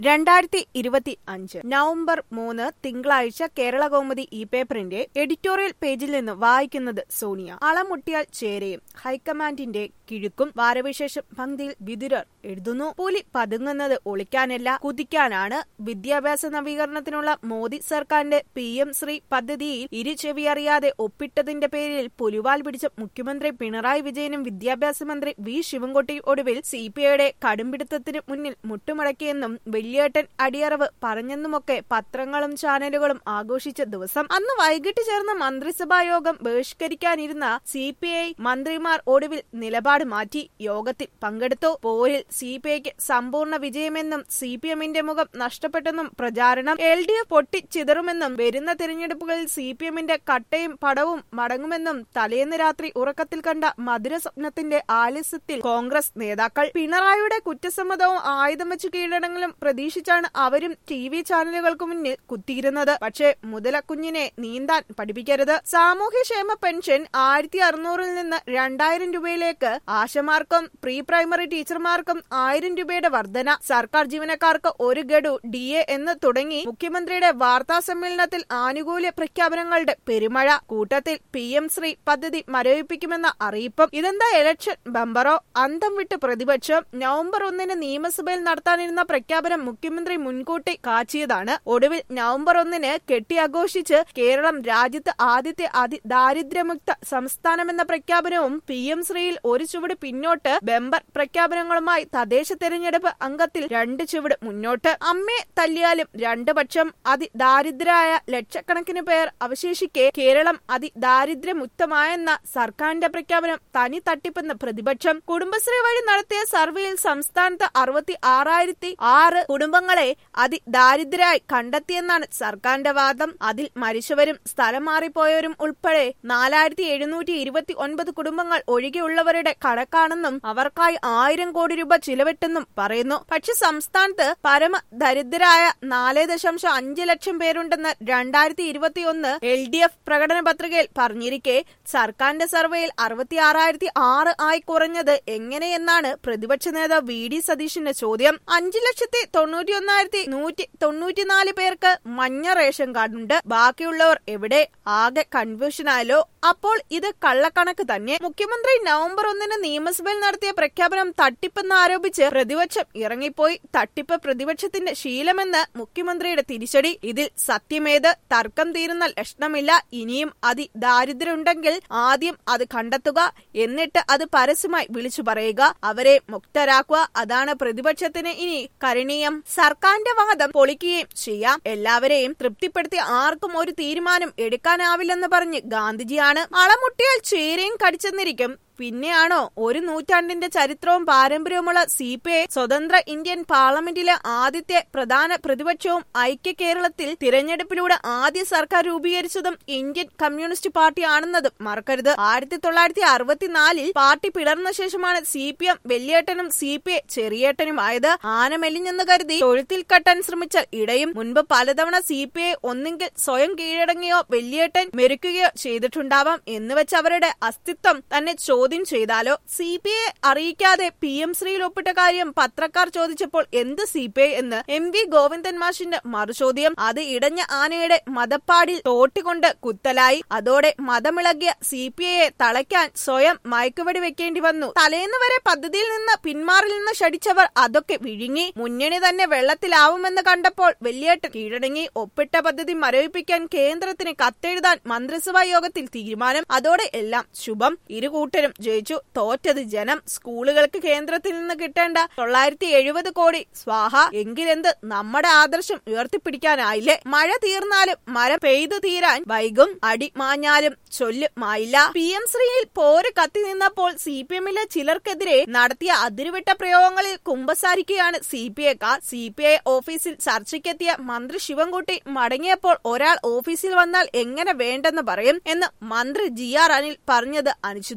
രണ്ടായിരത്തി ഇരുപത്തി അഞ്ച് നവംബർ മൂന്ന് തിങ്കളാഴ്ച കേരള കൗമുദി ഇ പേപ്പറിന്റെ എഡിറ്റോറിയൽ പേജിൽ നിന്ന് വായിക്കുന്നത് സോണിയ അളമുട്ടിയാൽ ചേരയും ഹൈക്കമാൻഡിന്റെ കിഴുക്കും വാരവിശേഷം പങ്ക്തിയിൽ വിതുരർ എഴുതുന്നു പുലി പതുങ്ങുന്നത് ഒളിക്കാനല്ല കുതിക്കാനാണ് വിദ്യാഭ്യാസ നവീകരണത്തിനുള്ള മോദി സർക്കാരിന്റെ പി എം ശ്രീ പദ്ധതിയിൽ ഇരുചെവി അറിയാതെ ഒപ്പിട്ടതിന്റെ പേരിൽ പുലിവാൽ പിടിച്ച മുഖ്യമന്ത്രി പിണറായി വിജയനും വിദ്യാഭ്യാസ മന്ത്രി വി ശിവൻകുട്ടി ഒടുവിൽ സി പി ഐയുടെ കടുംപിടുത്തത്തിന് മുന്നിൽ മുട്ടുമടക്കിയെന്നും വലിയേട്ടൻ അടിയറവ് പറഞ്ഞെന്നുമൊക്കെ പത്രങ്ങളും ചാനലുകളും ആഘോഷിച്ച ദിവസം അന്ന് വൈകിട്ട് ചേർന്ന മന്ത്രിസഭാ യോഗം ബഹിഷ്കരിക്കാനിരുന്ന സി പി ഐ മന്ത്രിമാർ ഒടുവിൽ നിലപാട് മാറ്റി യോഗത്തിൽ പങ്കെടുത്തു പോരിൽ സി പി ഐക്ക് സമ്പൂർണ്ണ വിജയമെന്നും സി പി എമ്മിന്റെ മുഖം നഷ്ടപ്പെട്ടെന്നും പ്രചാരണം എൽ ഡി എഫ് പൊട്ടിച്ചിതറുമെന്നും വരുന്ന തിരഞ്ഞെടുപ്പുകളിൽ സി പി എമ്മിന്റെ കട്ടയും പടവും മടങ്ങുമെന്നും തലേന്ന് രാത്രി ഉറക്കത്തിൽ കണ്ട മധുര സ്വപ്നത്തിന്റെ ആലസ്യത്തിൽ കോൺഗ്രസ് നേതാക്കൾ പിണറായിയുടെ കുറ്റസമ്മതവും ആയുധം വെച്ച് കീഴടങ്ങലും പ്രതീക്ഷിച്ചാണ് അവരും ടി വി ചാനലുകൾക്ക് മുന്നിൽ കുത്തിയിരുന്നത് പക്ഷേ മുതലക്കുഞ്ഞിനെ നീന്താൻ പഠിപ്പിക്കരുത് സാമൂഹ്യക്ഷേമ പെൻഷൻ ആയിരത്തി അറുന്നൂറിൽ നിന്ന് രണ്ടായിരം രൂപയിലേക്ക് ആശമാർക്കും പ്രീ പ്രൈമറി ടീച്ചർമാർക്കും ആയിരം രൂപയുടെ വർധന സർക്കാർ ജീവനക്കാർക്ക് ഒരു ഗഡു ഡി എ എന്ന് തുടങ്ങി മുഖ്യമന്ത്രിയുടെ വാർത്താ സമ്മേളനത്തിൽ ആനുകൂല്യ പ്രഖ്യാപനങ്ങളുടെ പെരുമഴ കൂട്ടത്തിൽ പി എം ശ്രീ പദ്ധതി മരവിപ്പിക്കുമെന്ന അറിയിപ്പും ഇതെന്താ ഇലക്ഷൻ ബമ്പറോ അന്തം വിട്ട് പ്രതിപക്ഷം നവംബർ ഒന്നിന് നിയമസഭയിൽ നടത്താനിരുന്ന പ്രഖ്യാപനം മുഖ്യമന്ത്രി മുൻകൂട്ടി കാച്ചിയതാണ് ഒടുവിൽ നവംബർ ഒന്നിന് കെട്ടിയാഘോഷിച്ച് കേരളം രാജ്യത്ത് ആദ്യത്തെ അതിദാരിദ്ര്യമുക്ത സംസ്ഥാനമെന്ന പ്രഖ്യാപനവും പി എം ശ്രീയിൽ ഒരു ചുവട് പിന്നോട്ട് ബെമ്പർ പ്രഖ്യാപനങ്ങളുമായി തദ്ദേശ തെരഞ്ഞെടുപ്പ് അംഗത്തിൽ രണ്ട് ചുവട് മുന്നോട്ട് അമ്മയെ തല്ലിയാലും രണ്ട് പക്ഷം അതിദാരിദ്രരായ ലക്ഷക്കണക്കിന് പേർ അവശേഷിക്കെ കേരളം അതിദാരിദ്ര്യമുക്തമായെന്ന സർക്കാരിന്റെ പ്രഖ്യാപനം തനി തട്ടിപ്പെന്ന് പ്രതിപക്ഷം കുടുംബശ്രീ വഴി നടത്തിയ സർവേയിൽ സംസ്ഥാനത്ത് അറുപത്തി ആറായിരത്തി ആറ് കുടുംബങ്ങളെ അതിദാരിദ്രരായി കണ്ടെത്തിയെന്നാണ് സർക്കാരിന്റെ വാദം അതിൽ മരിച്ചവരും സ്ഥലം മാറിപ്പോയവരും ഉൾപ്പെടെ നാലായിരത്തി എഴുന്നൂറ്റി ഇരുപത്തി ഒൻപത് കുടുംബങ്ങൾ ഒഴികെയുള്ളവരുടെ കണക്കാണെന്നും അവർക്കായി ആയിരം കോടി രൂപ ചിലവിട്ടെന്നും പറയുന്നു പക്ഷെ സംസ്ഥാനത്ത് പരമ ദരിദ്രരായ നാല് ദശാംശം അഞ്ച് ലക്ഷം പേരുണ്ടെന്ന് രണ്ടായിരത്തി ഇരുപത്തിയൊന്ന് എൽ ഡി എഫ് പ്രകടന പത്രികയിൽ പറഞ്ഞിരിക്കെ സർക്കാരിന്റെ സർവേയിൽ അറുപത്തി ആറായിരത്തി ആറ് ആയി കുറഞ്ഞത് എങ്ങനെയെന്നാണ് പ്രതിപക്ഷ നേതാവ് വി ഡി സതീഷിന്റെ ചോദ്യം അഞ്ചു ലക്ഷത്തി തൊണ്ണൂറ്റി ഒന്നായിരത്തി നൂറ്റി തൊണ്ണൂറ്റിനാല് പേർക്ക് മഞ്ഞ റേഷൻ കാർഡുണ്ട് ബാക്കിയുള്ളവർ എവിടെ ആകെ കൺഫ്യൂഷനായല്ലോ അപ്പോൾ ഇത് കള്ളക്കണക്ക് തന്നെ മുഖ്യമന്ത്രി നവംബർ ഒന്നിന് നിയമസഭയിൽ നടത്തിയ പ്രഖ്യാപനം തട്ടിപ്പെന്ന് ആരോപിച്ച് പ്രതിപക്ഷം ഇറങ്ങിപ്പോയി തട്ടിപ്പ് പ്രതിപക്ഷത്തിന്റെ ശീലമെന്ന് മുഖ്യമന്ത്രിയുടെ തിരിച്ചടി ഇതിൽ സത്യമേത് തർക്കം തീരുന്ന ലക്ഷണമില്ല ഇനിയും അതി ദാരിദ്ര്യമുണ്ടെങ്കിൽ ആദ്യം അത് കണ്ടെത്തുക എന്നിട്ട് അത് പരസ്യമായി വിളിച്ചു പറയുക അവരെ മുക്തരാക്കുക അതാണ് പ്രതിപക്ഷത്തിന് ഇനി കരണീയം സർക്കാരിന്റെ വാദം പൊളിക്കുകയും ചെയ്യാം എല്ലാവരെയും തൃപ്തിപ്പെടുത്തി ആർക്കും ഒരു തീരുമാനം എടുക്കാനാവില്ലെന്ന് പറഞ്ഞ് ഗാന്ധിജിയാണ് അളമുട്ടിയാൽ ചേരയും കടിച്ചെന്നിരിക്കും പിന്നെയാണോ ഒരു നൂറ്റാണ്ടിന്റെ ചരിത്രവും പാരമ്പര്യവുമുള്ള സി പി ഐ സ്വതന്ത്ര ഇന്ത്യൻ പാർലമെന്റിലെ ആദ്യത്തെ പ്രധാന പ്രതിപക്ഷവും ഐക്യ കേരളത്തിൽ തിരഞ്ഞെടുപ്പിലൂടെ ആദ്യ സർക്കാർ രൂപീകരിച്ചതും ഇന്ത്യൻ കമ്മ്യൂണിസ്റ്റ് പാർട്ടി ആണെന്നതും മറക്കരുത് ആയിരത്തി തൊള്ളായിരത്തി അറുപത്തിനാലിൽ പാർട്ടി പിളർന്ന ശേഷമാണ് സി പി എം വലിയേട്ടനും സി പി ഐ ചെറിയേട്ടനുമായത് ആന മെലിഞ്ഞെന്ന് കരുതി തൊഴുത്തിൽ കെട്ടാൻ ശ്രമിച്ചാൽ ഇടയും മുൻപ് പലതവണ സി പി ഐ ഒന്നെങ്കിൽ സ്വയം കീഴടങ്ങിയോ വലിയേട്ടൻ മെരുക്കുകയോ ചെയ്തിട്ടുണ്ടാവാം എന്നുവെച്ച് അവരുടെ അസ്തിത്വം തന്നെ ചോദ്യം ചെയ്താലോ സി പി ഐ അറിയിക്കാതെ പി എം ശ്രീയിൽ ഒപ്പിട്ട കാര്യം പത്രക്കാർ ചോദിച്ചപ്പോൾ എന്ത് സി പി ഐ എന്ന് എം വി ഗോവിന്ദൻ മാഷിന്റെ മറുചോദ്യം അത് ഇടഞ്ഞ ആനയുടെ മതപ്പാടിൽ തോട്ടിക്കൊണ്ട് കുത്തലായി അതോടെ മതമിളകിയ സി പി ഐയെ തളയ്ക്കാൻ സ്വയം മയക്കുവെടി വെക്കേണ്ടി വന്നു തലേന്ന് വരെ പദ്ധതിയിൽ നിന്ന് പിന്മാറിൽ നിന്ന് ഷടിച്ചവർ അതൊക്കെ വിഴുങ്ങി മുന്നണി തന്നെ വെള്ളത്തിലാവുമെന്ന് കണ്ടപ്പോൾ വെള്ളിയേട്ട് കീഴടങ്ങി ഒപ്പിട്ട പദ്ധതി മരവിപ്പിക്കാൻ കേന്ദ്രത്തിന് കത്തെഴുതാൻ മന്ത്രിസഭാ യോഗത്തിൽ തീരുമാനം അതോടെ എല്ലാം ശുഭം ഇരുകൂട്ടരും ജയിച്ചു തോറ്റത് ജനം സ്കൂളുകൾക്ക് കേന്ദ്രത്തിൽ നിന്ന് കിട്ടേണ്ട തൊള്ളായിരത്തി എഴുപത് കോടി സ്വാഹ എങ്കിലെന്ത് നമ്മുടെ ആദർശം ഉയർത്തിപ്പിടിക്കാനായില്ലേ മഴ തീർന്നാലും മരം പെയ്തു തീരാൻ വൈകും അടി മാഞ്ഞാലും ചൊല്ല് മായില്ല പി എം ശ്രീയിൽ പോര് കത്തി നിന്നപ്പോൾ സി പി എമ്മിലെ ചിലർക്കെതിരെ നടത്തിയ അതിരുവിട്ട പ്രയോഗങ്ങളിൽ കുമ്പസാരിക്കുകയാണ് സി പി ഐക്കാർ സി പി ഐ ഓഫീസിൽ ചർച്ചയ്ക്കെത്തിയ മന്ത്രി ശിവൻകുട്ടി മടങ്ങിയപ്പോൾ ഒരാൾ ഓഫീസിൽ വന്നാൽ എങ്ങനെ വേണ്ടെന്ന് പറയും എന്ന് മന്ത്രി ജി ആർ അനിൽ പറഞ്ഞത് അനുചിതം വഴി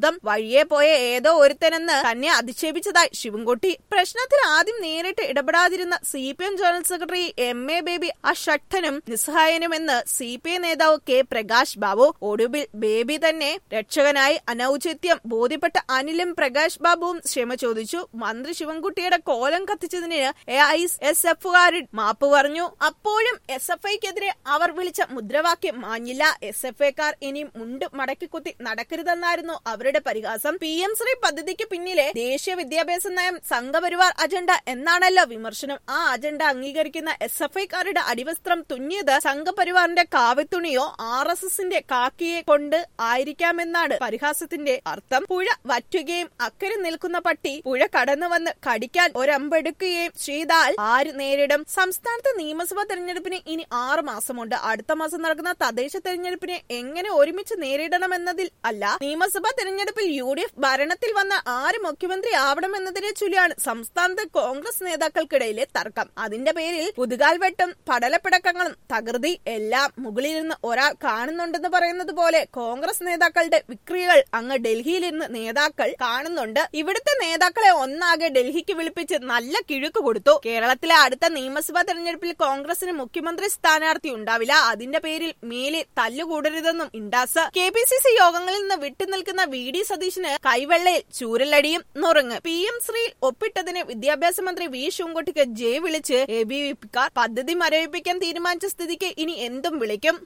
വഴിയെ പോയ ഏതോ ഒരുത്തനെന്ന് തന്നെ അധിക്ഷേപിച്ചതായി ശിവൻകുട്ടി പ്രശ്നത്തിൽ ആദ്യം നേരിട്ട് ഇടപെടാതിരുന്ന C P M general secretary M A Baby അഷട്ടനും നിസ്സഹായനുമെന്ന് സി പി ഐ നേതാവ് കെ പ്രകാശ് ബാബു ഒടുവിൽ ബേബി തന്നെ രക്ഷകനായി അനൌചിത്യം ബോധ്യപ്പെട്ട അനിലും പ്രകാശ് ബാബുവും ക്ഷമ ചോദിച്ചു മന്ത്രി ശിവൻകുട്ടിയുടെ കോലം കത്തിച്ചതിന് എ ഐ എസ് എഫുകാരൻ മാപ്പ് പറഞ്ഞു അപ്പോഴും എസ് എഫ് ഐക്കെതിരെ അവർ വിളിച്ച മുദ്രാവാക്യം മാഞ്ഞില്ല എസ് എഫ് ഐക്കാർ ഇനി മുണ്ട് മടക്കിക്കുത്തി നടക്കരുതെന്നായിരുന്നു അവരുടെ പരിഹാസം പി എം ശ്രീ പദ്ധതിക്ക് പിന്നിലെ ദേശീയ വിദ്യാഭ്യാസ നയം സംഘപരിവാർ അജണ്ട എന്നാണല്ലോ വിമർശനം ആ അജണ്ട അംഗീകരിക്കുന്ന എസ് എഫ് ഐക്കാരുടെ അടിവസ്ത്രം തുന്നിയത് സംഘപരിവാറിന്റെ കാവിത്തുണിയോ ആർ എസ് എസിന്റെ കാക്കിയെ കൊണ്ട് ആയിരിക്കാമെന്നാണ് പരിഹാസത്തിന്റെ അർത്ഥം പുഴ വറ്റുകയും അക്കരെ നിൽക്കുന്ന പട്ടി പുഴ കടന്നു വന്ന് കടിക്കാൻ ഒരമ്പെടുക്കുകയും ചെയ്താൽ ആര് നേരിടും സംസ്ഥാനത്ത് നിയമസഭാ തെരഞ്ഞെടുപ്പിന് ഇനി ആറ് മാസമുണ്ട് അടുത്ത മാസം നടക്കുന്ന തദ്ദേശ തെരഞ്ഞെടുപ്പിനെ എങ്ങനെ ഒരുമിച്ച് നേരിടണമെന്നതിൽ അല്ല നിയമസഭാ തെരഞ്ഞെടുപ്പിൽ യു ഡി എഫ് ഭരണത്തിൽ വന്ന ആര് മുഖ്യമന്ത്രി ആവണമെന്നതിനെ ചൊല്ലിയാണ് സംസ്ഥാനത്ത് കോൺഗ്രസ് നേതാക്കൾക്കിടയിലെ തർക്കം അതിന്റെ പേരിൽ പുതുകാൽവെട്ടും പടലപ്പിടക്കങ്ങളും തകൃതി എല്ലാം മുകളിലിരുന്ന് ഒരാൾ കാണുന്നുണ്ടെന്ന് പറയുന്നത് പോലെ കോൺഗ്രസ് നേതാക്കളുടെ വിക്രിയകൾ അങ്ങ് ഡൽഹിയിലിരുന്ന് നേതാക്കൾ കാണുന്നുണ്ട് ഇവിടുത്തെ നേതാക്കളെ ഒന്നാകെ ഡൽഹിക്ക് വിളിപ്പിച്ച് നല്ല കിഴുക്ക് കൊടുത്തു കേരളത്തിലെ അടുത്ത നിയമസഭാ തെരഞ്ഞെടുപ്പിൽ കോൺഗ്രസിന് മുഖ്യമന്ത്രി സ്ഥാനാർത്ഥി ഉണ്ടാവില്ല അതിന്റെ പേരിൽ മേലെ തല്ലുകൂടരുതെന്നും ഇണ്ടാസ് കെ പി സി സി യോഗങ്ങളിൽ നിന്ന് വിട്ടുനിൽക്കുന്ന വി ഡി സതീശന് കൈവെള്ളയിൽ ചൂരലടിയും നുറുങ്ങ് പി എം ശ്രീ ഒപ്പിട്ടതിന് വിദ്യാഭ്യാസ മന്ത്രി വി ശുങ്കുട്ടിക്ക് ജെ വിളിച്ച് എ ബി വി പിക്കാർ പദ്ധതി മരവിപ്പിക്കാൻ തീരുമാനിച്ച സ്ഥിതിക്ക് ഇനി എന്തും വിളിക്കും